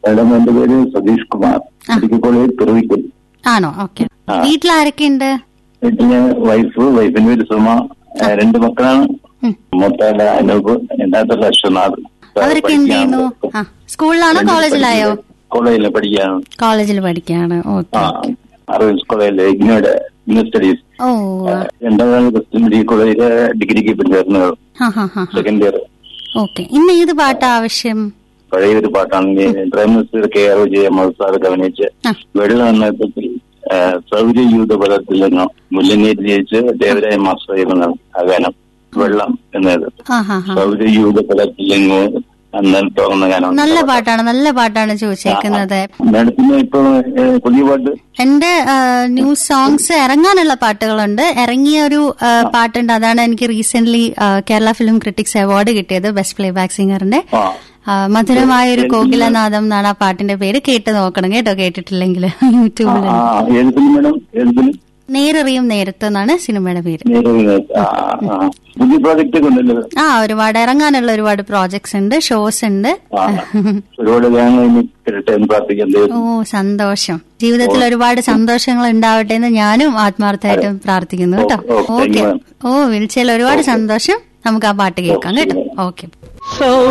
Madam എന്റെ പേര് Satheesh Kumar medical college പിറവിക്കൽ ആണോ ഓക്കെ ആ. വീട്ടിൽ ആരൊക്കെയുണ്ട് വീട്ടില് വൈഫ് വൈഫിന്റെ പേര് സുമ ഏ, രണ്ട് മക്കളാണ് ഉം. മൂത്താല അനൂപ് രണ്ടാമത്തെ അശ്വനാഥ് അവരൊക്കെ എന്ത് ചെയ്യുന്നു ആ സ്കൂളിലാണോ കോളേജിലായോ കോളേജിൽ പഠിക്കാണ് കോളേജിൽ പഠിക്കുകയാണ് ഓക്കെ ആ അറിവ് കോളേജിലെ ഇഗ്നോയുടെ ഇഗ്നോ സ്റ്റഡീസ് ഓ രണ്ടാമതാണ് ക്രിസ്ത്യൻ മെഡിക്കൽ കോളേജിലെ ഡിഗ്രിക്ക് ഇപ്പം ചേർന്ന് ഹാ ഹാ ഹാ സെക്കൻഡ് ഇയർ ഓക്കെ ഇന്ന് ഏത് പാട്ടാ ആവശ്യം പഴയ ഒരു പാട്ടാണ് prime minister K R Vijaya മത്സാർക്ക് അഭിനയിച്ച് ആ. വെള്ളം എന്ന ചിത്രത്തിൽ സൗരയൂഥ പദത്തിൽ നിന്നും മുല്ലനീര് ജയിച്ച് ദേവരായ മാസ്റ്റർ ചെയ്യുന്ന ആ ഗാനം വെള്ളം എന്നത് ആ ഹാ ഹാ സൗരയൂഥ പദത്തിൽ നിന്നും അന്നൽ തുറന്ന ഗാനം നല്ല പാട്ടാണ് നല്ല പാട്ടാണ് ചോദിച്ചേക്കുന്നത് മാഡത്തിന് ഇപ്പൊ ഏ, പുതിയ പാട്ട് എന്റെ ന്യൂ സോങ്സ് ഇറങ്ങാനുള്ള പാട്ടുകളുണ്ട് ഇറങ്ങിയ ഒരു ആ, പാട്ടുണ്ട് അതാണ് എനിക്ക് recent Kerala film critics award കിട്ടിയത് ബെസ്റ്റ് പ്ലേ ബാക്ക് സിംഗറിന്റെ ആ ആ, മധുരമായ ഒരു കോകിലനാദം എന്നാണ് ആ പാട്ടിന്റെ പേര് കേട്ട് നോക്കണം കേട്ടോ കേട്ടിട്ടില്ലെങ്കിൽ യൂട്യൂബിൽ ആ ഏത് ഫിലിം മാഡം ഏത് ഫിലിം നേരെറിയും നേരത്ത് എന്നാണ് സിനിമയുടെ പേര് നേരെ ആ ആ. പുതിയ പ്രോജക്റ്റ് ഒക്കെ ഉണ്ടല്ലോ ആ ഒരുപാട് ഇറങ്ങാനുള്ള ഒരുപാട് പ്രോജക്ട്സ് ഉണ്ട് ഷോസ് ഉണ്ട് ആ ഒരുപാട് ഗാനങ്ങൾ ഇനി കിട്ടട്ടെ എന്ന് പ്രാർത്ഥിക്കാൻ ഓ ദൈവം സന്തോഷം ജീവിതത്തിൽ ഒരുപാട് സന്തോഷങ്ങൾ ഉണ്ടാവട്ടെ എന്ന് ഞാനും ആത്മാർത്ഥമായിട്ടും പ്രാർത്ഥിക്കുന്നു കേട്ടോ ഓ, ഓ, thank ഓക്കെ you, ma'am. ഓ വിളിച്ചതിൽ ഒരുപാട് സന്തോഷം നമുക്ക് ആ പാട്ട് കേൾക്കാം കേട്ടോ ഓക്കെ